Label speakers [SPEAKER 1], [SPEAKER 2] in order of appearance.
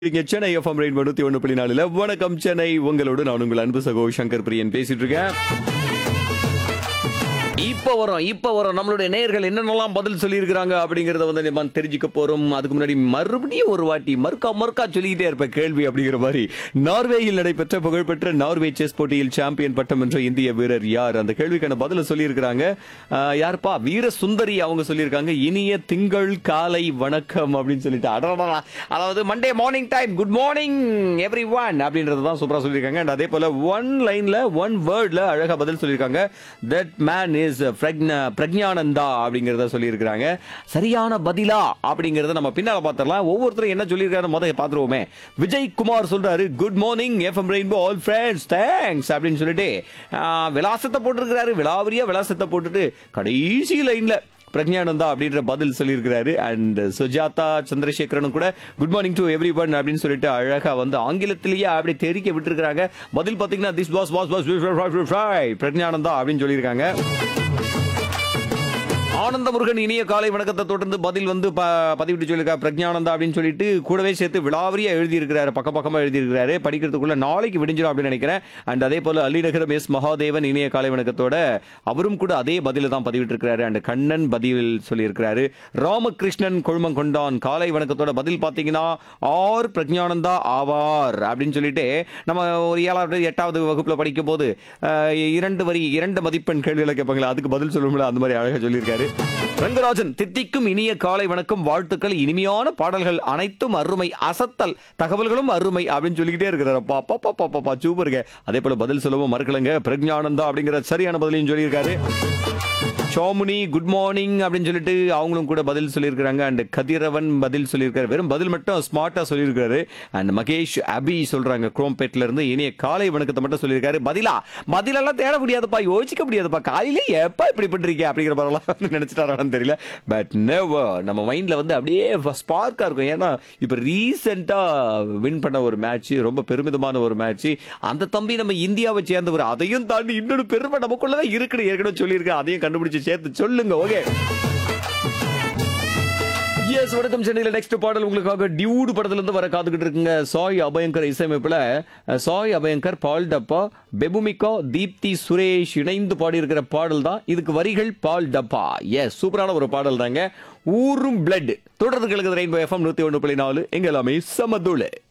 [SPEAKER 1] இங்க Chennai FM rain நூத்தி ஒண்ணு புள்ளி நாலுல வணக்கம் சென்னை உங்களோடு நான் உங்கள் அன்பு சகோ சங்கர் பிரியன் பேசிட்டு இருக்கேன் இப்ப வரும் இப்ப வரும் நம்மளுடைய நேயர்கள் என்னென்னலாம் பதில் சொல்லியிருக்கிறாங்க அப்படிங்கறத வந்து நம்ம தெரிஞ்சுக்க போறோம் அதுக்கு முன்னாடி மறுபடியும் ஒரு வாட்டி மறுக்கா மறுக்கா சொல்லிக்கிட்டே இருப்ப கேள்வி அப்படிங்கிற மாதிரி நார்வேயில் நடைபெற்ற புகழ்பெற்ற நார்வே செஸ் போட்டியில் சாம்பியன் பட்டம் வென்ற இந்திய வீரர் யார் அந்த கேள்விக்கான பதில சொல்லியிருக்கிறாங்க ஆஹ், யாருப்பா வீர சுந்தரி அவங்க சொல்லியிருக்காங்க இனிய திங்கள் காலை வணக்கம் அப்படின்னு சொல்லிட்டு அடடா அதாவது Monday morning time good morning everyone அப்படின்றது தான் சூப்பரா சொல்லியிருக்காங்க And அதே போல ஒன் லைன்ல ஒன் வேர்ட்ல அழகா பதில் சொல்லியிருக்காங்க தட் மேன் இஸ் பிரக்ஞானந்தா அப்படிங்கறத சொல்லியிருக்காங்க சரியான பதிலா அப்படிங்கறத நம்ம பின்னால பாத்திரலாம் ஒவ்வொருத்தரும் என்ன சொல்லியிருக்காரு முதல்ல பாத்துருவோமே விஜய் குமார் சொல்றாரு good morning FM rainbow all friends thanks அப்படின்னு சொல்லிட்டு ஆஹ், விலாசத்தை போட்டிருக்கிறாரு விலாவரியா விலாசத்தை போட்டுட்டு கடைசி லைன்ல பிரக்ஞானந்தா அப்படின்ற பதில் சொல்லியிருக்கிறாரு அண்ட் சுஜாதா சந்திரசேகரனும் கூட good morning to everyone அப்படின்னு சொல்லிட்டு அழகா வந்து ஆங்கிலத்திலேயே அப்படி தெரிக்க விட்டுருக்காங்க பதில் பாத்தீங்கன்னா this boss boss boss Praggnanandhaa அப்படின்னு சொல்லியிருக்காங்க ஆனந்த முருகன் இனிய காலை வணக்கத்தை தொடர்ந்து பதில் வந்து ப- பதிவிட்டு சொல்லியிருக்கா பிரக்ஞானந்தா அப்படின்னு சொல்லிட்டு கூடவே சேர்த்து விழாவரியா எழுதியிருக்கிறாரு பக்க பக்கமா எழுதியிருக்கிறாரு படிக்கிறதுக்குள்ள நாளைக்கு விடிஞ்சிடும் அப்படின்னு நினைக்கிறேன் அண்ட் அதே போல அள்ளிநகரம் எஸ் மகாதேவன் இனிய காலை வணக்கத்தோட அவரும் கூட அதே பதில தான் பதிவிட்டு இருக்கிறாரு அண்ட் கண்ணன் பதிவில் சொல்லியிருக்கிறாரு ராமகிருஷ்ணன் கொழுமங்கொண்டான் காலை வணக்கத்தோட பதில் பார்த்தீங்கன்னா ஆர் பிரக்ஞானந்தா ஆவார் அப்படின்னு சொல்லிட்டு நம்ம ஒரு ஏழாவது எட்டாவது வகுப்புல படிக்கும் போது அஹ், இரண்டு வரி இரண்டு மதிப்பெண் கேள்விகளை கேட்பாங்களா அதுக்கு பதில் சொல்லுவோம்ல அந்த மாதிரி அழகா சொல்லியிருக்காரு ரங்கராஜன் தித்திக்கும் இனிய காலை வணக்கம் வாழ்த்துக்கள் இனிமையான பாடல்கள் அனைத்தும் அருமை அசத்தல் தகவல்களும் அருமை அப்படின்னு சொல்லிக்கிட்டே இருக்கிறாரு பாப்பா பாப்பா பாப்பா சூப்பருங்க அதே போல பதில் சொல்லவும் மறுக்கலங்க பிரக்ஞானந்தா அப்படிங்கிற சரியான பதிலையும் சொல்லியிருக்காரு சோமுனி குட் மார்னிங் அப்படின்னு சொல்லிட்டு அவங்களும் கூட பதில் சொல்லியிருக்காங்க அண்ட் கதிரவன் பதில் சொல்லியிருக்காரு வெறும் பதில் மட்டும் ஸ்மார்ட்டா சொல்லியிருக்காரு அண்ட் மகேஷ் அபி சொல்றாங்க குரோம்பேட்ல இருந்து இனிய காலை வணக்கத்தை மட்டும் சொல்லியிருக்காரு பதிலா பதிலெல்லாம் தேட முடியாதுப்பா யோசிக்க முடியாதுப்பா காலையில எப்ப இப்படி பண்றீங்க அப்படிங்கிற மாதிரிலாம் வந்து நினைச்சிட்டாரான்னு தெரியல பட் நெவர் நம்ம மைண்ட்ல வந்து அப்படியே ஸ்பார்க்கா இருக்கும் ஏன்னா இப்ப ரீசெண்டா வின் பண்ண ஒரு மேட்ச் ரொம்ப பெருமிதமான ஒரு மேட்ச் அந்த தம்பி நம்ம இந்தியாவை சேர்ந்தவர் அதையும் தாண்டி இன்னொரு பெருமை நமக்குள்ளதான் இருக்குன்னு ஏற்கனவே சொல்லியிருக்கேன் அதையும் கண்டுபிடிச்சு சேர்த்து சொல்லுங்க ஓகே எஸ் வணக்கம் சென்னையில் நெக்ஸ்ட் பாடல் உங்களுக்காக டியூடு படத்துல இருந்து வர காத்துக்கிட்டு இருக்குங்க சாய் அபயங்கர் இசையமைப்புல அஹ், சாய் அபயங்கர் பால் டப்பா பெபுமிகா தீப்தி சுரேஷ் இணைந்து பாடி இருக்கிற பாடல் தான் இதுக்கு வரிகள் பால் டப்பா எஸ் சூப்பரான ஒரு பாடல் தாங்க ஊரும் பிளட் தொடர்ந்து கிழக்கு ரெயின்போ எஃப்எம் நூத்தி ஒன்று புள்ளி நாலு எங்க எல்லாமே சமதுளு